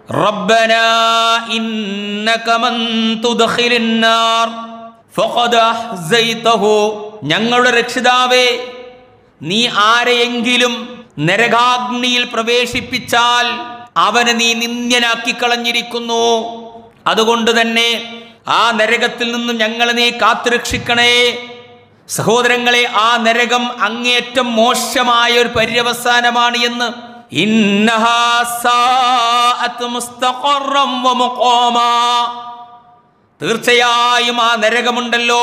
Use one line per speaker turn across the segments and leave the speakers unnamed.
ربنا إنك من تدخل النار فقد أحزيته ഞങ്ങളുടെ രക്ഷിതാവേ നീ ആരെയെങ്കിലും നരകാഗ്നിയിൽ പ്രവേശിപ്പിച്ചാൽ അവനെ നീ നിന്ദ്യനാക്കി കളഞ്ഞിരിക്കുന്നു അതുകൊണ്ട് തന്നെ ആ നരകത്തിൽ നിന്നും ഞങ്ങളെ നീ കാത്തുരക്ഷിക്കണേ സഹോദരങ്ങളെ ആ നരകം അങ്ങേറ്റം മോശമായ ഒരു പര്യവസാനമാണ് എന്ന് ഇന്നഹാ സാഅത്ത് മുസ്തഖറം വമുഖാമാ. തീർച്ചയായും ആ നരകമുണ്ടല്ലോ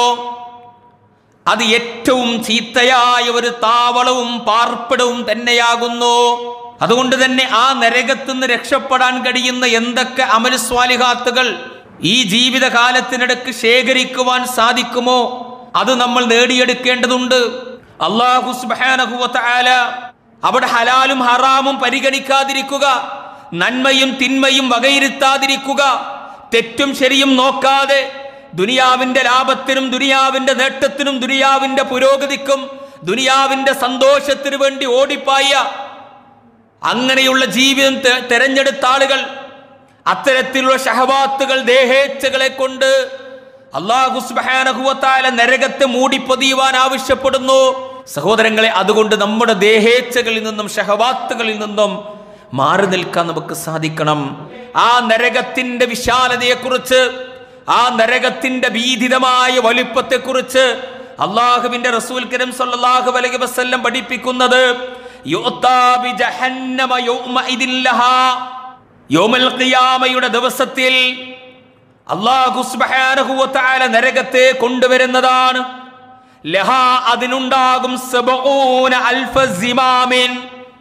അത് ഏറ്റവും ചീത്തയായ ഒരു താവളവും പാർപ്പിടവും തന്നെയാകുന്നു അതുകൊണ്ട് തന്നെ ആ നരകത്തുനിന്ന് രക്ഷപ്പെടാൻ കഴിയുന്ന എന്തൊക്കെ അമലസ്വാലിഹാത്തുകൾ ഈ ജീവിതകാലത്തിനിടക്ക് ശേഖരിക്കുവാൻ സാധിക്കുമോ അത് നമ്മൾ നേടിയെടുക്കേണ്ടതുണ്ട് അള്ളാഹു സുബ്ഹാനഹു വ തആല അവിടെ ഹലാലും ഹറാമും പരിഗണിക്കാതിരിക്കുക നന്മയും തിന്മയും വകയിരുത്താതിരിക്കുക തെറ്റും ശരിയും നോക്കാതെ ദുനിയാവിന്റെ ലാഭത്തിനും ദുനിയാവിന്റെ നേട്ടത്തിനും ദുനിയാവിന്റെ പുരോഗതിക്കും ദുനിയാവിന്റെ സന്തോഷത്തിനു വേണ്ടി ഓടിപ്പായ അങ്ങനെയുള്ള ജീവിതം തെ- തെരഞ്ഞെടുത്ത ആളുകൾ അത്തരത്തിലുള്ള ഷഹവാത്തുകൾ ദേഹേച്ഛകളെ കൊണ്ട് അള്ളാഹു സുബ്ഹാനഹുവത്തായ നരകത്തെ മൂടിപ്പൊതിയുവാൻ ആവശ്യപ്പെടുന്നു സഹോദരങ്ങളെ അതുകൊണ്ട് നമ്മുടെ ദേഹേച്ഛകളിൽ നിന്നും ഷഹവാത്തുകളിൽ നിന്നും മാറി നിൽക്കാൻ നമുക്ക് സാധിക്കണം ആ നരകത്തിന്റെ വിശാലതയെക്കുറിച്ച് ആ നരകത്തിന്റെ ഭീതിതമായ വലുപ്പത്തെക്കുറിച്ച് അള്ളാഹുവിന്റെ റസൂൽ കരീം സല്ലല്ലാഹു അലൈഹി വസല്ലം പഠിപ്പിക്കുന്നത് യുഅ്താ ബിജഹന്നമ യൗമഇദിൻ ലഹാ. യൗമൽ ഖിയാമയുടെ ദിവസത്തിൽ അള്ളാഹു സുബ്ഹാനഹു വ തആല നരകത്തെ കൊണ്ടുവരുന്നതാണ് ലഹാ അതിനുണ്ടാകും സബഊന അൽഫ സിമാമിൻ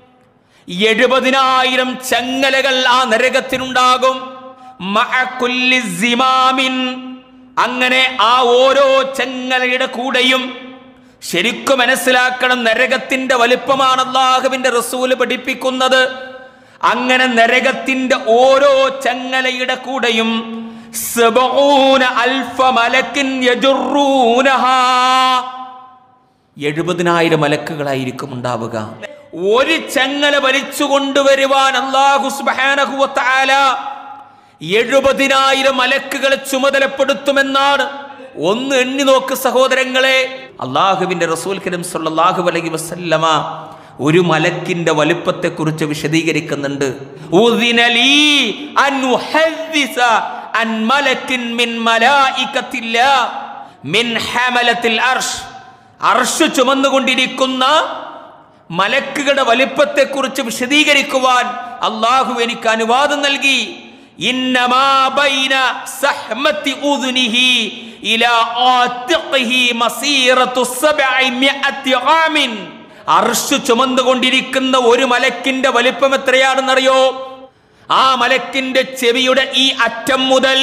എഴുപതിനായിരം ചങ്ങലകൾ ആ നരകത്തിനുണ്ടാകും മഅ കുല്ലി സിമാമിൻ അങ്ങനെ ആ ഓരോ ചങ്ങലയുടെ കൂടെയും ശരിക്കും മനസ്സിലാക്കണം നരകത്തിന്റെ വലിപ്പമാണ് അള്ളാഹുവിന്റെ റസൂല് പഠിപ്പിക്കുന്നത് അങ്ങനെ നരകത്തിന്റെ ഓരോ ചങ്ങലയുടെ കൂടെയും സബഊന അൽഫ മലക്കിൻ യജുറൂനഹാ എഴുപതിനായിരം മലക്കുകളായിരിക്കും ഉണ്ടാവുക ഒരു ചങ്ങല വലിച്ചു കൊണ്ടുവരുവാൻ അള്ളാഹു സുബ്ഹാനഹു വ തആല എഴുപതിനായിരം മലക്കുകളെ ചുമതലപ്പെടുത്തുമെന്നാണ് ഒന്ന് എണ്ണി നോക്ക് സഹോദരങ്ങളെ അള്ളാഹുവിന്റെ റസൂൽ കരീം സല്ലല്ലാഹു അലൈഹി വസല്ലമ ഒരു മലക്കിന്റെ വലുപ്പത്തെ കുറിച്ച് വിശദീകരിക്കുന്നുണ്ട് ഉദിന ലീ അൻ ഉഹദ്ദിസ അൻ മലക്കിൻ മിൻ മലായികത്തില്ലാ മിൻ ഹമലത്തിൽ അർഷ് അർഷ് ചുമന്നുകൊണ്ടിരിക്കുന്ന മലക്കുകളുടെ വലിപ്പത്തെക്കുറിച്ച് വിശദീകരിക്കുവാൻ അള്ളാഹു എനിക്ക് അനുവാദം നൽകി ഇന്നമാ ബൈന സഹ്മത്തി ഉദ്നിഹി ഇലാ ആത്തിഖിഹി മസീറത്തു സബ്ഇ മിഅത്തി ആമിൻ അർഷ് ചുമന്നുകൊണ്ടിരിക്കുന്ന ഒരു മലക്കിന്റെ വലിപ്പം എത്രയാണെന്നറിയോ ആ മലക്കിന്റെ ചെവിയുടെ ഈ അറ്റം മുതൽ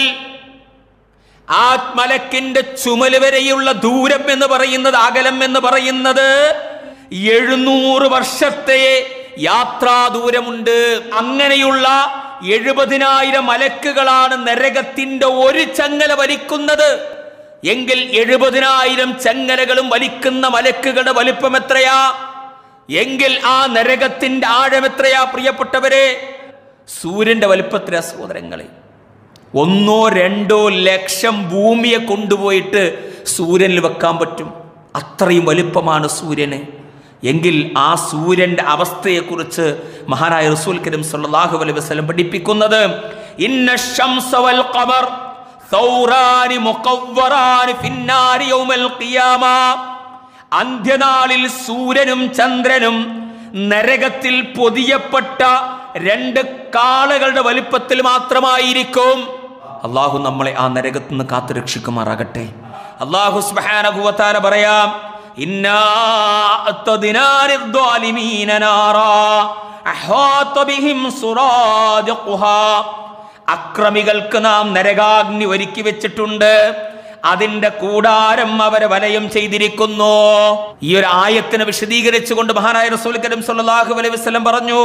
ആ മലക്കിന്റെ ചുമല് വരെയുള്ള ദൂരം എന്ന് പറയുന്നത് അകലം എന്ന് പറയുന്നത് എഴുന്നൂറ് വർഷത്തെ യാത്രാ ദൂരമുണ്ട് അങ്ങനെയുള്ള എഴുപതിനായിരം മലക്കുകളാണ് നരകത്തിന്റെ ഒരു ചങ്ങല വലിക്കുന്നത് എങ്കിൽ എഴുപതിനായിരം ചങ്ങലകളും വലിക്കുന്ന മലക്കുകളുടെ വലിപ്പം എത്രയാ എങ്കിൽ ആ നരകത്തിന്റെ ആഴം എത്രയാ പ്രിയപ്പെട്ടവരെ സൂര്യന്റെ വലിപ്പത്തിലാ സഹോദരങ്ങളെ ഒന്നോ രണ്ടോ ലക്ഷം ഭൂമിയെ കൊണ്ടുപോയിട്ട് സൂര്യനിൽ വെക്കാൻ പറ്റും അത്രയും വലുപ്പമാണ് സൂര്യന് എങ്കിൽ ആ സൂര്യന്റെ അവസ്ഥയെക്കുറിച്ച് മഹാനായ റസൂൽ കരീം സല്ലല്ലാഹു അലൈഹി വസല്ലം പഠിപ്പിക്കുന്നത് ഇന്ന ശംസ വൽ ഖമർ ഥൗറാനി മുഖവ്വറാനി ഫിന്നാരി യൗമൽ ഖിയാമ അന്ത്യനാളിൽ സൂര്യനും ചന്ദ്രനും നരകത്തിൽ പൊതിയപ്പെട്ട രണ്ട് കാളകളുടെ വലിപ്പത്തിൽ മാത്രമായിരിക്കും അള്ളാഹു നമ്മളെ ആ നരകത്തിൽ നിന്ന് കാത്തു രക്ഷിക്കുമാറാകട്ടെ അള്ളാഹു സുബ്ഹാനഹു വ തആല പറയാം ഇന്നാ അത്തദ്നാ ലിദ്ദാലിമീന നാറാ അഹാത ബിഹിം സുറാദിഖുഹാ അക്രമികൾക്ക് നാം നരകാഗ്നി ഒരുക്കി വെച്ചിട്ടുണ്ട് അതിന്റെ കൂടാരം അവരെ വലയം ചെയ്തിരിക്കുന്നു ഈ ഒരു ആയത്തിനെ വിശദീകരിച്ചുകൊണ്ട് മഹാനായ റസൂൽ കരീം സല്ലല്ലാഹു അലൈഹി വസല്ലം പറഞ്ഞു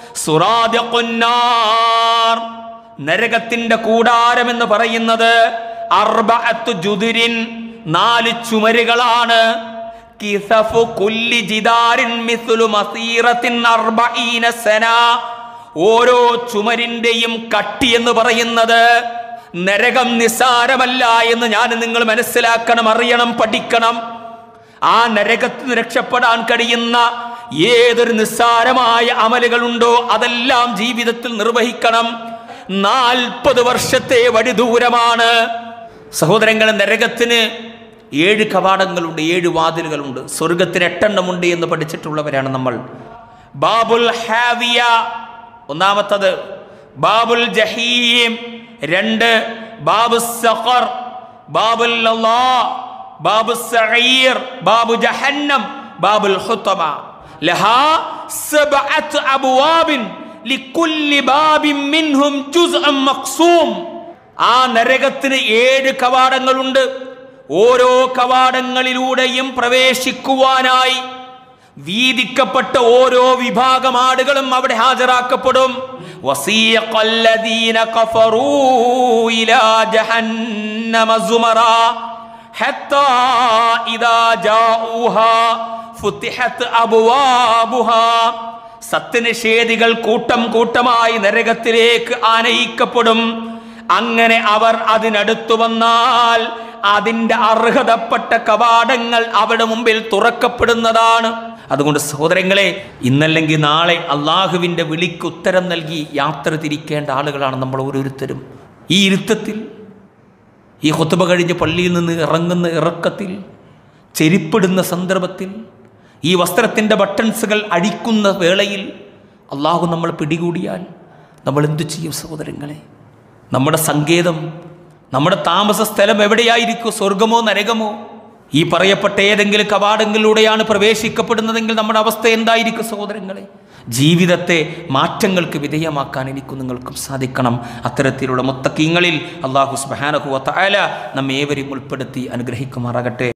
സുറാദിഖുന്നാർ നരകത്തിന്റെ കൂടാരം എന്ന് പറയുന്നത് അർബഅത്തു ജുദുരിൻ നാല് ചുമരുകളാണ് കിസഫു കുല്ലി ജിദാരിൻ മിസ്ലു മസീറത്തിൻ അർബഈന സന ഓരോ ചുമരിന്റെയും കട്ടി എന്ന് പറയുന്നത് നരകം നിസ്സാരമല്ല എന്ന് ഞാൻ നിങ്ങൾ മനസ്സിലാക്കണം അറിയണം പഠിക്കണം ആ നരകത്തിൽ നിന്ന് രക്ഷപ്പെടാൻ കഴിയുന്ന ഏതൊരു നിസ്സാരമായ അമലുകളുണ്ടോ അതെല്ലാം ജീവിതത്തിൽ നിർവഹിക്കണം നാൽപ്പത് വർഷത്തെ വഴി ദൂരമാണ് സഹോദരങ്ങളെ നരകത്തിന് ഏഴ് കവാടങ്ങളുണ്ട് ഏഴ് വാതിലുകളുണ്ട് സ്വർഗത്തിന് എട്ടെണ്ണമുണ്ട് എന്ന് പഠിച്ചിട്ടുള്ളവരാണ് നമ്മൾ ബാബുൽ ഹാവിയ ഒന്നാമത്തത് ബാബുൽ ജഹീം രണ്ട് ബാബു സഖർ ബാബുൽ ലല്ലാ ബാബു സഈർ ബാബു ജഹന്നം ബാബുൽ ഹുത്തമ ലഹാ സബ്അത്ത് അബ്വാബിൻ ലിക്കുല്ലി ബാബിൻ മിൻഹും ജുസ്അൻ മഖ്സൂം ആ നരകത്തിന് ഏഴ് കവാടങ്ങളുണ്ട് ഓരോ കവാടങ്ങളിലൂടെയും പ്രവേശിക്കുവാനായി വീതിക്കപ്പെട്ട ഓരോ വിഭാഗം ആടുകളും അവിടെ ഹാജരാക്കപ്പെടും وسيق الذين كفروا إلى جهنم زمرا حتى إذا جاءوها فتحت أبوابها സത്യനിഷേധികൾ കൂട്ടം കൂട്ടമായി നരകത്തിലേക്ക് ആനയിക്കപ്പെടും അങ്ങനെ അവർ അതിനടുത്തു വന്നാൽ അതിൻ്റെ അർഹതപ്പെട്ട കവാടങ്ങൾ അവിടെ മുമ്പിൽ തുറക്കപ്പെടുന്നതാണ് അതുകൊണ്ട് സഹോദരങ്ങളെ ഇന്നല്ലെങ്കിൽ നാളെ അള്ളാഹുവിൻ്റെ വിളിക്ക് ഉത്തരം നൽകി യാത്ര തിരിക്കേണ്ട ആളുകളാണ് നമ്മൾ ഓരോരുത്തരും ഈ ഇരുത്തത്തിൽ ഈ ഹൊത്തുബ കഴിഞ്ഞ് പള്ളിയിൽ നിന്ന് ഇറങ്ങുന്ന ഇറക്കത്തിൽ ചെരിപ്പിടുന്ന സന്ദർഭത്തിൽ ഈ വസ്ത്രത്തിൻ്റെ ബട്ടൺസുകൾ അഴിക്കുന്ന വേളയിൽ അള്ളാഹു നമ്മൾ പിടികൂടിയാൽ നമ്മൾ എന്തു ചെയ്യും സഹോദരങ്ങളെ നമ്മുടെ സങ്കേതം നമ്മുടെ താമസ സ്ഥലം എവിടെയായിരിക്കും സ്വർഗമോ നരകമോ ഈ പറയപ്പെട്ട ഏതെങ്കിലും കവാടങ്ങളിലൂടെയാണ് പ്രവേശിക്കപ്പെടുന്നതെങ്കിൽ നമ്മുടെ അവസ്ഥ എന്തായിരിക്കും സഹോദരങ്ങളെ ജീവിതത്തെ മാറ്റങ്ങൾക്ക് വിധേയമാക്കാൻ എനിക്കും നിങ്ങൾക്കും സാധിക്കണം അത്തരത്തിലുള്ള മുത്തക്കീങ്ങളിൽ അള്ളാഹു സുബാനഹു തആല നമ്മേവരെയും ഉൾപ്പെടുത്തി അനുഗ്രഹിക്കുമാറാകട്ടെ